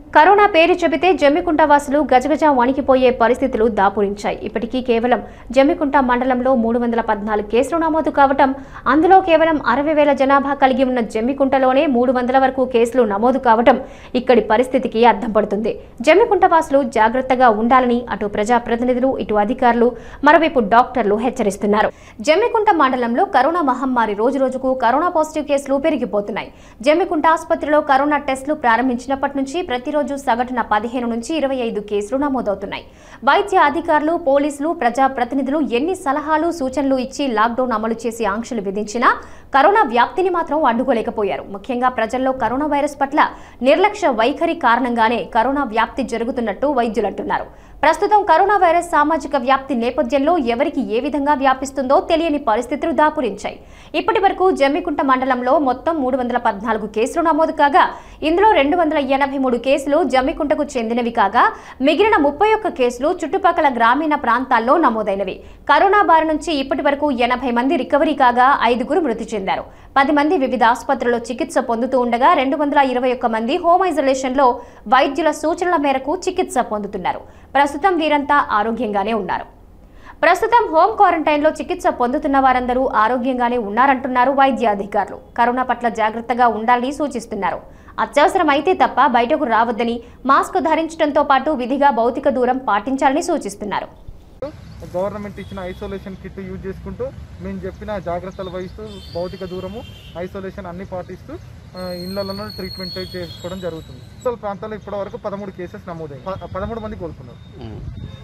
corona పేరు చెబితే జమ్మికుంట వాసులు గజగజ వణికిపోయే పరిస్థితులు దాపురించాయి ఇప్పటికీ కేవలం జమ్మికుంట మండలంలో మూడు వందల పద్నాలుగు కేసులు నమోదు కావటం అందులో కేవలం అరవై వేల జనాభా కలిగి ఉన్న జమ్మికుంటలోనే మూడు వందల వరకు కేసులు నమోదు కావటం ఇక్కడి పరిస్థితికి అద్దం పడుతుంది జమ్మికుంట వాసులు జాగ్రత్తగా ఉండాలని అటు ప్రజాప్రతినిధులు ఇటు అధికారులు మరోవైపు డాక్టర్లు హెచ్చరిస్తున్నారు జమ్మికుంట మండలంలో కరోనా మహమ్మారి రోజు రోజుకు కరోనా పాజిటివ్ కేసులు పెరిగిపోతున్నాయి జమ్మికుంట ఆసుపత్రిలో కరోనా టెస్టులు ప్రారంభించినప్పటి నుంచి ప్రతిరోజు సగటున పదిహేను నుంచి ఇరవై ఐదు కేసులు నమోదవుతున్నాయి వైద్య అధికారులు పోలీసులు ప్రజాప్రతినిధులు ఎన్ని సలహాలు సూచనలు ఇచ్చి లాక్డౌన్ అమలు చేసి ఆంక్షలు విధించినా కరోనా వ్యాప్తిని మాత్రం అడ్డుకోలేకపోయారు ముఖ్యంగా ప్రజల్లో కరోనా వైరస్ పట్ల నిర్లక్ష్య వైఖరి కారణంగానే కరోనా వ్యాప్తి జరుగుతున్నట్టు వైద్యులు అంటున్నారు ప్రస్తుతం కరోనా వైరస్ సామాజిక వ్యాప్తి నేపథ్యంలో ఎవరికి ఏ విధంగా వ్యాపిస్తుందో తెలియని పరిస్థితులు దాపురించాయి ఇప్పటి వరకు జమ్మికుంట మండలంలో మొత్తం మూడు వందల పద్నాలుగు కేసులు నమోదు కాగా ఇందులో రెండు వందల ఎనభై మూడు కేసులు జమ్మికుంటకు చెందినవి కాగా మిగిలిన ముప్పై ఒక్క కేసులు చుట్టుపక్కల గ్రామీణ ప్రాంతాల్లో నమోదైనవి కరోనా బారి నుంచి ఇప్పటి వరకు ఎనభై మంది రికవరీ కాగా ఐదుగురు మృతి చెందారు పది మంది వివిధ ఆసుపత్రుల్లో చికిత్స పొందుతూ ఉండగా రెండు వందల ఇరవై ఒక్క మంది హోమ్ ఐసోలేషన్లో వైద్యుల సూచనల మేరకు చికిత్స పొందుతున్నారు ప్రస్తుతం వీరంతా ఆరోగ్యంగానే ఉన్నారు ప్రస్తుతం హోమ్ క్వారంటైన్లో చికిత్స పొందుతున్న వారందరూ ఆరోగ్యంగానే ఉన్నారంటున్నారు వైద్య అధికారులు కరోనా పట్ల జాగ్రత్తగా ఉండాలని సూచిస్తున్నారు అత్యవసరమైతే తప్ప బయటకు రావద్దని మాస్క్ ధరించడంతో పాటు విధిగా భౌతిక దూరం పాటించాలని సూచిస్తున్నారు గవర్నమెంట్ ఇచ్చిన ఐసోలేషన్ కిట్ యూజ్ చేసుకుంటూ మేము చెప్పిన జాగ్రత్తలు వహిస్తూ భౌతిక దూరము ఐసోలేషన్ అన్ని పాటిస్తూ ఆ, ఇళ్లలోనే ట్రీట్మెంట్ చేసుకోవడం జరుగుతుంది ఉత్తర ప్రాంతాల్లో ఇప్పటి వరకు పదమూడు కేసెస్ నమోదయ్యాయి ప- పదమూడు మంది కోలుకున్నారు